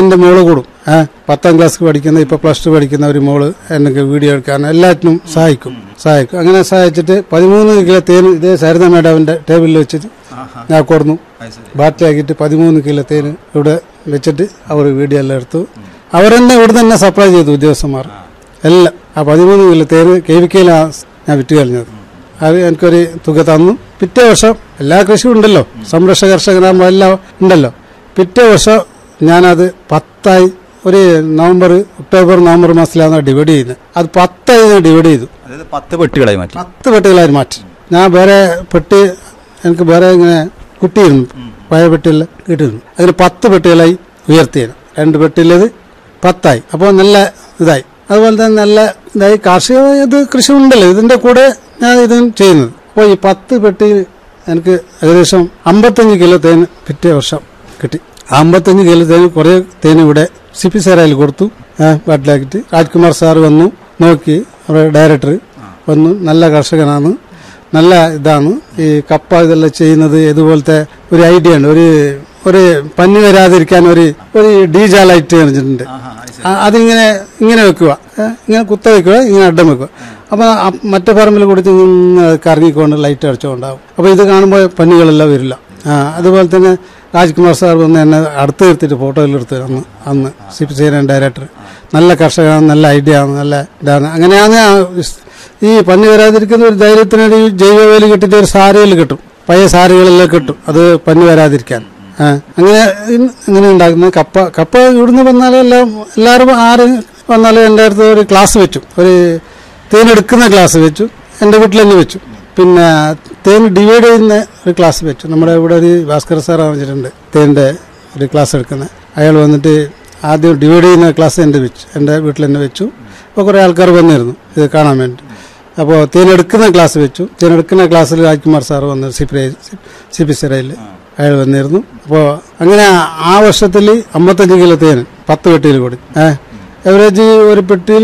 എൻ്റെ മോള് കൂടും ഏ പത്താം ക്ലാസ് പഠിക്കുന്ന ഇപ്പൊ പ്ലസ് ടു പഠിക്കുന്ന ഒരു മോള് എനിക്ക് വീഡിയോ എടുക്കാൻ എല്ലാറ്റിനും സഹായിക്കും സഹായിക്കും അങ്ങനെ സഹായിച്ചിട്ട് പതിമൂന്ന് കിലോ തേൻ ഇതേ സരിത മേഡാവിന്റെ ടേബിളിൽ വെച്ചിട്ട് ഞാൻ കൊടുന്നു ബാറ്റിലാക്കിയിട്ട് പതിമൂന്ന് കിലോ തേൻ ഇവിടെ വെച്ചിട്ട് അവർ വീഡിയോ എല്ലാം എടുത്തു അവരെന്നെ ഇവിടെ തന്നെ സപ്ലൈ ചെയ്തു ഉദ്യോഗസ്ഥന്മാർ എല്ലാം ആ പതിമൂന്ന് കിലോ തേന് കെ വി കെയിലാണ് ഞാൻ വിറ്റ് കഴിഞ്ഞത് അത് എനിക്കൊരു തുക തന്നു പിറ്റേ വർഷം എല്ലാ കൃഷിയും ഉണ്ടല്ലോ സംരക്ഷ കർഷകരാകുമ്പോൾ എല്ലാം ഉണ്ടല്ലോ പിറ്റേ വർഷം ഞാനത് പത്തായി ഒരു നവംബർ ഒക്ടോബർ നവംബർ മാസത്തിലാണ് ഡിവൈഡ് ചെയ്യുന്നത് അത് പത്തായി ഞാൻ ഡിവൈഡ് ചെയ്തു അതായത് പത്ത് പെട്ടികളായി മാറ്റി പത്ത് പെട്ടികളായി മാറ്റി ഞാൻ വേറെ പെട്ടി എനിക്ക് വേറെ ഇങ്ങനെ കിട്ടിയിരുന്നു പഴയ പെട്ടിയെല്ലാം കിട്ടിയിരുന്നു അതിൽ പത്ത് പെട്ടികളായി ഉയർത്തിയത് രണ്ട് പെട്ടിയിലത് പത്തായി അപ്പോൾ നല്ല ഇതായി അതുപോലെ തന്നെ നല്ല ഇതായി കാർഷിക ഇത് കൃഷി ഉണ്ടല്ലോ ഇതിന്റെ കൂടെ ഞാൻ ഇതും ചെയ്യുന്നത് അപ്പോൾ ഈ പത്ത് പെട്ടി എനിക്ക് ഏകദേശം അമ്പത്തഞ്ച് കിലോ തേൻ പിറ്റേ വർഷം കിട്ടി ആ അമ്പത്തഞ്ച് കിലോ തേൻ കുറേ തേൻ ഇവിടെ സി പി സാറായിൽ കൊടുത്തു ബാട്ടിലാക്കിയിട്ട് രാജ്കുമാർ സാർ വന്നു നോക്കി അവിടെ ഡയറക്ടർ വന്നു നല്ല കർഷകനാണ് നല്ല ഇതാണ് ഈ കപ്പ ഇതെല്ലാം ചെയ്യുന്നത് ഇതുപോലത്തെ ഒരു ഐഡിയ ഉണ്ട് ഒരു ഒരു പന്നി വരാതിരിക്കാൻ ഒരു ഒരു ഡീജ ലൈറ്റ് കാണിച്ചിട്ടുണ്ട് ആ, അതിങ്ങനെ ഇങ്ങനെ വെക്കുക ഏ, ഇങ്ങനെ കുത്ത വെക്കുക ഇങ്ങനെ അഡ്ഡം വെക്കുക അപ്പൊ ആ മറ്റേ പറമ്പിൽ കൊടുത്ത് ഇങ്ങനെ കറങ്ങിക്കൊണ്ട് ലൈറ്റ് അടിച്ചുകൊണ്ടാവും അപ്പൊ ഇത് കാണുമ്പോൾ പന്നികളെല്ലാം വരില്ല ആ അതുപോലെ തന്നെ രാജ്കുമാർ സാർ വന്ന് എന്നെ അടുത്ത് നിർത്തിയിട്ട് ഫോട്ടോയിൽ എടുത്ത് അന്ന് അന്ന് സി പി സേനൻ ഡയറക്ടർ നല്ല കർഷകനാണ് നല്ല ഐഡിയ ആണ് നല്ല ഇതാണ് അങ്ങനെയാണ് ആ ഇസ്- ഈ പന്നി വരാതിരിക്കുന്ന ഒരു ധൈര്യത്തിന് ഒരു ജൈവവേലി കിട്ടിയിട്ട് ഒരു സാരികൾ കിട്ടും പഴയ സാരികളെല്ലാം കിട്ടും അത് പന്നി വരാതിരിക്കാൻ ആ, അങ്ങനെ ഇൻ- ഇങ്ങനെ ഉണ്ടാക്കുന്ന കപ്പ കപ്പ ഇവിടുന്ന് വന്നാലും എല്ലാം എല്ലാവരും ആര് വന്നാലും എൻ്റെ അടുത്ത് ഒരു ക്ലാസ് വെച്ചു ഒരു തേനെടുക്കുന്ന ക്ലാസ് വെച്ചു എൻ്റെ വീട്ടിൽ തന്നെ വെച്ചു പിന്നെ തേൻ ഡിവൈഡ് ചെയ്യുന്ന ഒരു ക്ലാസ് വെച്ചു നമ്മുടെ ഇവിടെ ഒരു ഭാസ്കർ സാർ വെച്ചിട്ടുണ്ട് തേൻ്റെ ഒരു ക്ലാസ് എടുക്കുന്നത് അയാൾ വന്നിട്ട് ആദ്യം ഡിവൈഡ് ചെയ്യുന്ന ക്ലാസ് എൻ്റെ വെച്ചു എൻ്റെ വീട്ടിൽ തന്നെ വെച്ചു അപ്പോൾ കുറേ ആൾക്കാർ വന്നിരുന്നു ഇത് കാണാൻ വേണ്ടി അപ്പോൾ തേനെടുക്കുന്ന ക്ലാസ് വെച്ചു തേനെടുക്കുന്ന ക്ലാസ്സിൽ രാജ്കുമാർ സാർ വന്നു സി പി സി പി സിറയിൽ അയാൾ വന്നിരുന്നു അപ്പോൾ അങ്ങനെ ആ വർഷത്തിൽ അമ്പത്തഞ്ച് കിലോ തേൻ പത്ത് പെട്ടിയിൽ കൂടി ഏഹ് എവറേജ് ഒരു പെട്ടിയിൽ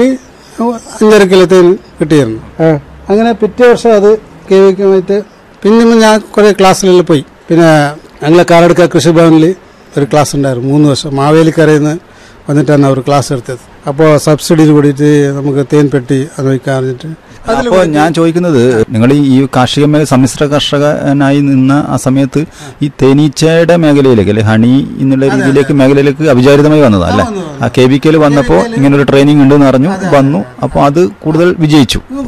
അഞ്ചര കിലോ തേൻ കിട്ടിയിരുന്നു ഏഹ് അങ്ങനെ പിറ്റേ വർഷം അത് കേവിക്കുമായിട്ട് പിന്നെ ഞാൻ കുറേ ക്ലാസ്സിലെല്ലാം പോയി പിന്നെ ഞങ്ങളെ കാറെടുക്ക കൃഷിഭവനിൽ ഒരു ക്ലാസ് ഉണ്ടായിരുന്നു മൂന്ന് വർഷം മാവേലിക്കരയിൽ നിന്ന് വന്നിട്ടാണ് അവർ ക്ലാസ് എടുത്തത് അപ്പോൾ സബ്സിഡിയിൽ കൂടിയിട്ട് നമുക്ക് തേൻ പെട്ടി അത് വയ്ക്കാൻ പറഞ്ഞിട്ട് അപ്പോൾ ഞാൻ ചോദിക്കുന്നത് നിങ്ങൾ ഈ കാർഷിക മേഖല സമ്മിശ്ര കർഷകനായി നിന്ന ആ സമയത്ത് ഈ തേനീച്ചയുടെ മേഖലയിലേക്ക് അല്ലെ ഹണി എന്നുള്ള രീതിയിലേക്ക് മേഖലയിലേക്ക് അവിചാരിതമായി വന്നതാ അല്ലെ ആ കെ വി കെയിൽ വന്നപ്പോൾ ഇങ്ങനെ ഒരു ട്രെയിനിങ് ഉണ്ടെന്ന് അറിഞ്ഞു വന്നു അപ്പോൾ അത് കൂടുതൽ വിജയിച്ചു